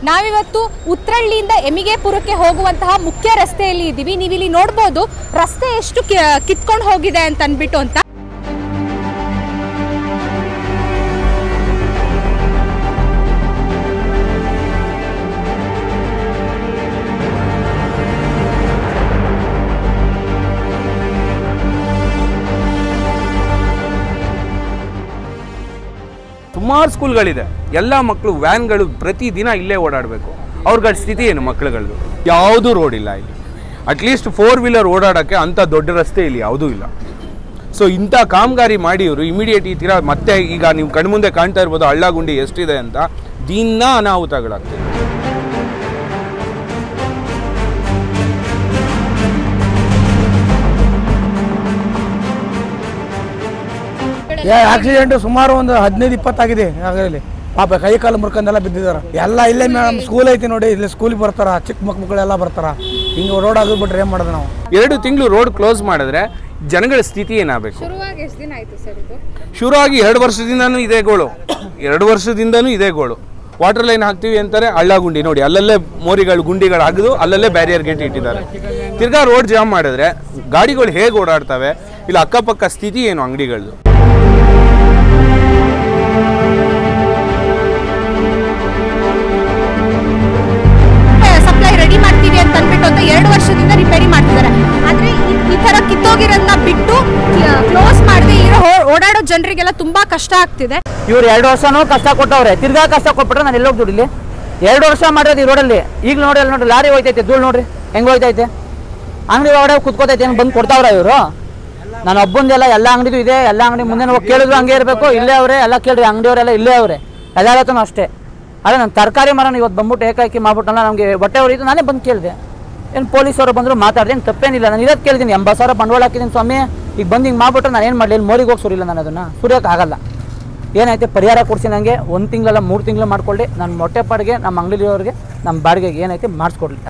ನಾವಿವತ್ತು ಉತ್ರಳ್ಳಿಯಿಂದ ಎಮಿಗೆಪುರಕ್ಕೆ ಹೋಗುವಂತಹ ಮುಖ್ಯ ರಸ್ತೆಯಲ್ಲಿ ಇದ್ದೀವಿ ನೀವು ಇಲ್ಲಿ ನೋಡ್ಬೋದು ರಸ್ತೆ ಎಷ್ಟು ಕಿತ್ಕೊಂಡು ಹೋಗಿದೆ ಅಂತ ಅಂದ್ಬಿಟ್ಟು ಅಂತ ಸುಮಾರು ಸ್ಕೂಲ್ಗಳಿದೆ ಎಲ್ಲ ಮಕ್ಕಳು ವ್ಯಾನ್ಗಳು ಪ್ರತಿದಿನ ಇಲ್ಲೇ ಓಡಾಡಬೇಕು ಅವ್ರಗಳ ಸ್ಥಿತಿ ಏನು ಮಕ್ಕಳುಗಳದ್ದು ಯಾವುದೂ ರೋಡ್ ಇಲ್ಲ ಇಲ್ಲಿ ಅಟ್ಲೀಸ್ಟ್ ಫೋರ್ ವೀಲರ್ ಓಡಾಡೋಕ್ಕೆ ಅಂಥ ದೊಡ್ಡ ರಸ್ತೆ ಇಲ್ಲಿ ಯಾವುದೂ ಇಲ್ಲ ಸೊ ಇಂಥ ಕಾಮಗಾರಿ ಮಾಡಿ ಇವರು ಇಮಿಡಿಯೇಟ್ ಈ ತೀರ ಮತ್ತೆ ಈಗ ನೀವು ಕಣ್ಮುಂದೆ ಕಾಣ್ತಾ ಇರ್ಬೋದು ಹಳ್ಳ ಗುಂಡಿ ಎಷ್ಟಿದೆ ಅಂತ ದಿನ ಅನಾಹುತಗಳಾಗ್ತದೆ ಆಕ್ಸಿಡೆಂಟ್ ಸುಮಾರು ಒಂದು ಹದಿನೈದು ಇಪ್ಪತ್ತಾಗಿದೆ ಆಗಲಿ ಪಾಪ ಕೈ ಕಾಲು ಮುರ್ಕೊಂಡೆಲ್ಲ ಬಿದ್ದಿದಾರ ಎಲ್ಲ ಇಲ್ಲೇ ಮೇಡಮ್ ಸ್ಕೂಲ್ ಐತಿ ನೋಡಿ ಇಲ್ಲಿ ಸ್ಕೂಲಿಗೆ ಬರ್ತಾರ ಚಿಕ್ಕ ಮಕ್ ಮಕ್ಕಳೆಲ್ಲ ಬರ್ತಾರ ಹಿಂಗೆ ರೋಡ್ ಆಗಿಬಿಟ್ರೆ ಏನು ಮಾಡೋದು ನಾವು ಎರಡು ತಿಂಗಳು ರೋಡ್ ಕ್ಲೋಸ್ ಮಾಡಿದ್ರೆ ಜನಗಳ ಸ್ಥಿತಿ ಏನಾಗಬೇಕು ಶುರುವಾಗಿ ಎಷ್ಟು ದಿನ ಆಯ್ತು ಸರ್ ಇದು ಶುರು ಆಗಿ ಎರಡು ವರ್ಷದಿಂದನೂ ಇದೇ ಗೋಳು ಎರಡು ವರ್ಷದಿಂದನೂ ಇದೇ ಗೋಳು ವಾಟರ್ ಲೈನ್ ಹಾಕ್ತೀವಿ ಅಂತಾರೆ ಹಳ್ಳ ಗುಂಡಿ ನೋಡಿ ಅಲ್ಲಲ್ಲೇ ಮೋರಿಗಳು ಗುಂಡಿಗಳು ಹಾಕಿದು ಅಲ್ಲಲ್ಲೇ ಬ್ಯಾರಿಯರ್ ಗೇಟ್ ಇಟ್ಟಿದ್ದಾರೆ ತಿರ್ಗಾ ರೋಡ್ ಜಾಮ್ ಮಾಡಿದ್ರೆ ಗಾಡಿಗಳು ಹೇಗೆ ಓಡಾಡ್ತವೆ ಇಲ್ಲ ಅಕ್ಕಪಕ್ಕ ಸ್ಥಿತಿ ಏನು ಅಂಗಡಿಗಳದ್ದು ಸಪ್ಲೈ ರೆಡಿ ಮಾಡ್ತೀವಿ ಅಂತ ಅಂದ್ಬಿಟ್ಟು ಅಂತ ಎರಡು ವರ್ಷದಿಂದ ರಿಪೇರಿ ಮಾಡ್ತಿದ್ದಾರೆ ಆದ್ರೆ ಈ- ಈ ತರ ಕಿತ್ತೋಗಿರೋದನ್ನ ಬಿಟ್ಟು ಕ್ಲೋಸ್ ಮಾಡದೆ ಇರೋ ಹೋ- ಓಡಾಡೋ ಜನರಿಗೆಲ್ಲ ತುಂಬಾ ಕಷ್ಟ ಆಗ್ತಿದೆ ಇವ್ರು ಎರಡು ವರ್ಷನೂ ಕಷ್ಟ ಕೊಟ್ಟವ್ರೆ ತಿರ್ಗಾ ಕಷ್ಟ ಕೊಟ್ಬಿಟ್ರೆ ನಾನು ಎಲ್ಲೋಗಿ ದುಡಿಲಿ ಎರಡು ವರ್ಷ ಮಾಡಿರೋದು ಈ ರೋಡಲ್ಲಿ ಈಗ ನೋಡಿ ಅಲ್ಲಿ ನೋಡ್ರಿ ಲಾರಿ ಹೋಯ್ತೈತೆ ಧೂಳು ನೋಡ್ರಿ ಹೆಂಗ್ ಹೋಯ್ತೈತೆ ಅಂಗಡಿ ಒಳಗಡೆ ಕುತ್ಕೋತೈತೆ ಏನು ಬಂದು ಕೊಡ್ತಾವ್ರ ಇವರು ನಾನು ಒಬ್ಬಂದೆಲ್ಲ ಎಲ್ಲ ಅಂಗಡಿದು ಇದೆ ಎಲ್ಲ ಅಂಗಡಿ ಮುಂದೆ ಹೋಗಿ ಕೇಳಿದ್ರು ಹಂಗೆ ಇರಬೇಕು ಇಲ್ಲೇ ಅವರೇ ಎಲ್ಲ ಕೇಳ್ರಿ ಅಂಗಡಿಯವರೆಲ್ಲ ಇಲ್ಲೇ ಅವರೇ ಎಲ್ಲಾರತ್ತೂ ಅಷ್ಟೇ ಅದೇ ನಾನು ತರಕಾರಿ ಮರನ ಇವತ್ತು ಬಂದ್ಬಿಟ್ಟು ಏಕಾಕಿ ಮಾಡ್ಬಿಟ್ಟಲ್ಲ ನಮಗೆ ಹೊಟ್ಟೆ ಹೊರೀತು ನಾನೇ ಬಂದು ಕೇಳಿದೆ ಏನು ಪೊಲೀಸರು ಬಂದರು ಮಾತಾಡ್ದೆ ಏನು ತಪ್ಪೇನಿಲ್ಲ ನಾನು ಇರೋದು ಕೇಳಿದ್ದೀನಿ ಎಂಬತ್ತು ಸಾವಿರ ಬಂಡವಾಳ ಹಾಕಿದ್ದೀನಿ ಸ್ವಾಮಿ ಈಗ ಬಂದು ಹಿಂಗೆ ಮಾಡ್ಬಿಟ್ರೆ ನಾನು ಏನು ಮಾಡಲಿ ಇಲ್ಲಿ ಮೋರಿಗೆ ಹೋಗಿ ಸುರಿಲ್ಲ ನಾನು ಅದನ್ನು ಸುರಿಯೋಕೆ ಆಗಲ್ಲ ಏನೈತೆ ಪರಿಹಾರ ಕೊಡಿಸಿ ನನಗೆ ಒಂದು ತಿಂಗಳಲ್ಲ ಮೂರು ತಿಂಗಳು ಮಾಡ್ಕೊಳ್ಳಿ ನನ್ನ ಮೊಟ್ಟೆ ಪಾಡಿಗೆ ನಮ್ಮ ಅಂಗಡಿಯವ್ರಿಗೆ ನಮ್ಮ ಬಾಡಿಗೆಗೆ ಏನೈತೆ ಮಾಡಿಸ್ಕೊಡ್ಲಿ